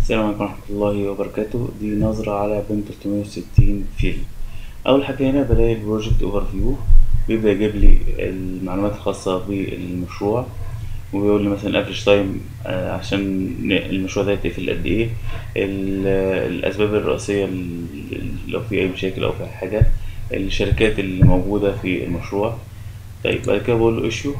السلام عليكم ورحمة الله وبركاته دي نظرة على بين 360 فيل أول حاجة هنا بلاقي البروجكت اوفر فيو بيبدأ يجيب لي المعلومات الخاصة بالمشروع وبيقول لي مثلا الافريج تايم عشان ن- المشروع ده يتقفل قد ايه ال- الأسباب الرئيسية ل- لو في أي مشاكل أو في حاجة الشركات اللي موجودة في المشروع طيب بعد كده بقول له ايشيو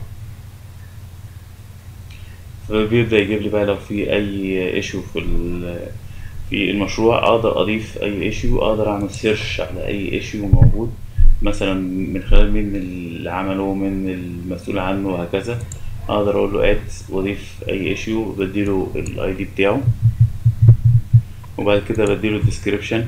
فبيبدأ يجيب لي بقى لو في أي ايشيو في ال- في المشروع أقدر أضيف أي ايشيو أقدر أعمل سيرش على أي ايشيو موجود مثلا من خلال مين اللي عمله من المسؤول عنه وهكذا أقدر أقول له اد وأضيف أي ايشيو بديله الاي دي بتاعه وبعد كده بديله الديسكريبشن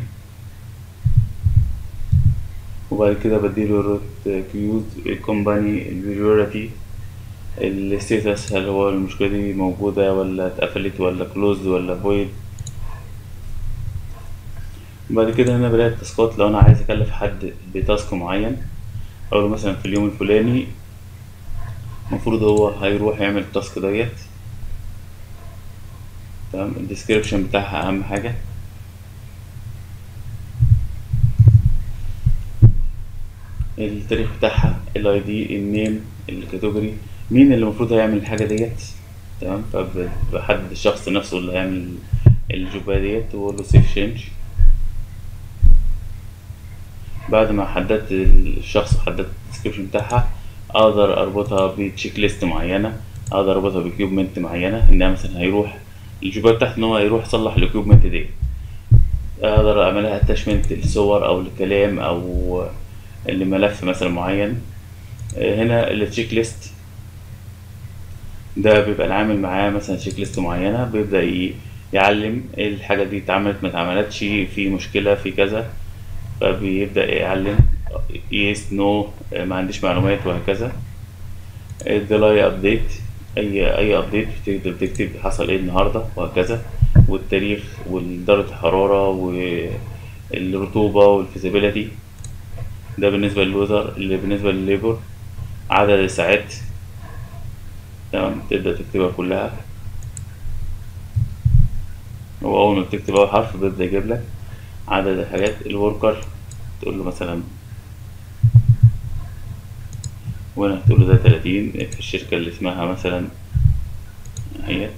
وبعد كده بديله الروت كيوز الكومباني البريوريتي الستيتس هل هو المشكلة دي موجودة ولا اتقفلت ولا كلوزد ولا فويد بعد كده هنا بلاقي التاسكات لو انا عايز اكلف حد بتاسك معين اقول له مثلا في اليوم الفلاني المفروض هو هيروح يعمل التاسك ديت تمام الديسكريبشن بتاعها اهم حاجة التاريخ بتاعها الاي دي النيم الكاتيجوري مين اللي المفروض هيعمل الحاجة ديت تمام فبحدد الشخص نفسه اللي هيعمل الجوبة ديت واقول له سيف شينج بعد ما حددت الشخص وحددت الديسكريبشن بتاعها اقدر اربطها بتشيك ليست معينة اقدر اربطها بكيوبمنت معينة انها مثلا هيروح الجوبة بتاعت ان هو هيروح يصلح الاكيوبمنت دي اقدر اعملها اتاشمنت لصور او لكلام او لملف مثلا معين هنا التشيك ليست ده بيبقى العامل معاه مثلا تشيك ليست معينة بيبدأ ي- يعلم إيه الحاجة دي اتعملت ما اتعملتش في مشكلة في كذا فبيبدأ يعلم يس نو ما عنديش معلومات وهكذا الديلاي ابديت اي اي ابديت بتقدر تكتب حصل ايه النهارده وهكذا والتاريخ ودرجة الحرارة والرطوبة والفيزيبيليتي ده بالنسبة للوزر اللي بالنسبة للليبر عدد الساعات تمام تبدأ تكتبها كلها هو أول ما بتكتب أول حرف بيبدأ يجيب لك عدد الحاجات الوركر تقول له مثلا وهنا تقول له ده 30 في الشركة اللي اسمها مثلا هي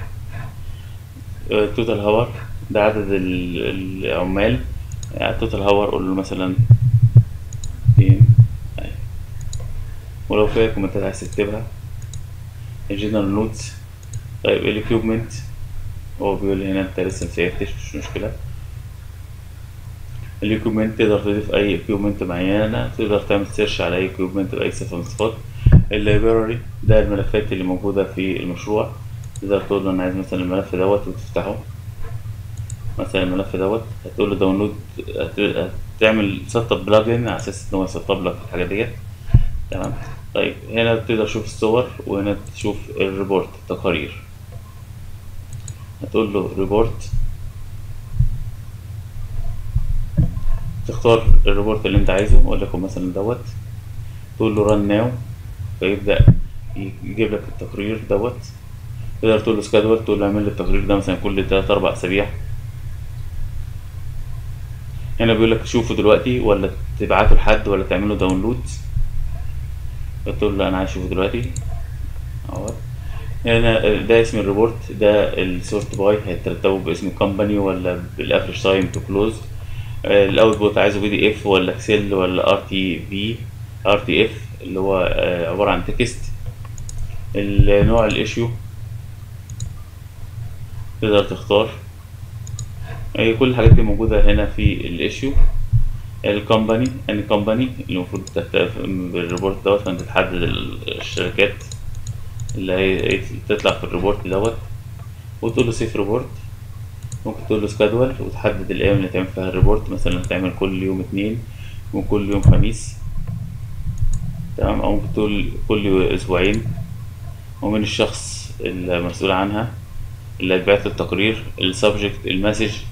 توتال هاور ده عدد ال- العمال توتال هاور قول له مثلا 200 أيوة. ولو فيها كومنتات عايز تكتبها الجنرال نوتس طيب الاكيوبمنت هو بيقول لي هنا انت لسه مسيفتش مش مشكلة الاكيوبمنت تقدر تضيف اي اكيوبمنت معينة تقدر تعمل سيرش على اي اكيوبمنت باي صفة من الصفات اللايبراري ده الملفات اللي موجودة في المشروع تقدر تقول له انا عايز مثلا الملف دوت وتفتحه مثلا الملف دوت هتقول له داونلود هت- هتعمل سيت بلجن على اساس ان هو يسطب لك الحاجة ديت تمام طيب هنا تقدر تشوف الصور وهنا تشوف الريبورت التقارير هتقول له ريبورت تختار الريبورت اللي انت عايزه وليكن مثلا دوت تقول له ران ناو فيبدأ يجيب لك التقرير دوت تقدر تقول له سكادول تقول له اعمل لي التقرير ده مثلا كل تلات أربع أسابيع هنا بيقول لك شوفه دلوقتي ولا تبعته لحد ولا تعمله داونلود فتقول له انا عايز اشوفه دلوقتي اهوت هنا ده اسم الريبورت ده السورت باي هيترتبوا باسم الكومباني ولا بالافريج تايم تو كلوز الاوتبوت عايزه بي دي اف ولا اكسل ولا ار تي في ار تي اف اللي هو آه، عباره عن تكست النوع الايشيو تقدر تختار هي كل الحاجات دي موجوده هنا في الايشيو الكومباني ان كومباني اللي المفروض تحت- بالريبورت دوت فانت تحدد ال- الشركات اللي هي تطلع في الريبورت دوت وتقول له سيف ريبورت ممكن تقول له سكادول وتحدد الايام اللي تعمل فيها الريبورت مثلا هتعمل كل يوم اتنين وكل يوم خميس تمام او ممكن تقول كل اسبوعين ومن الشخص المسؤول عنها اللي هتبعت التقرير السبجكت المسج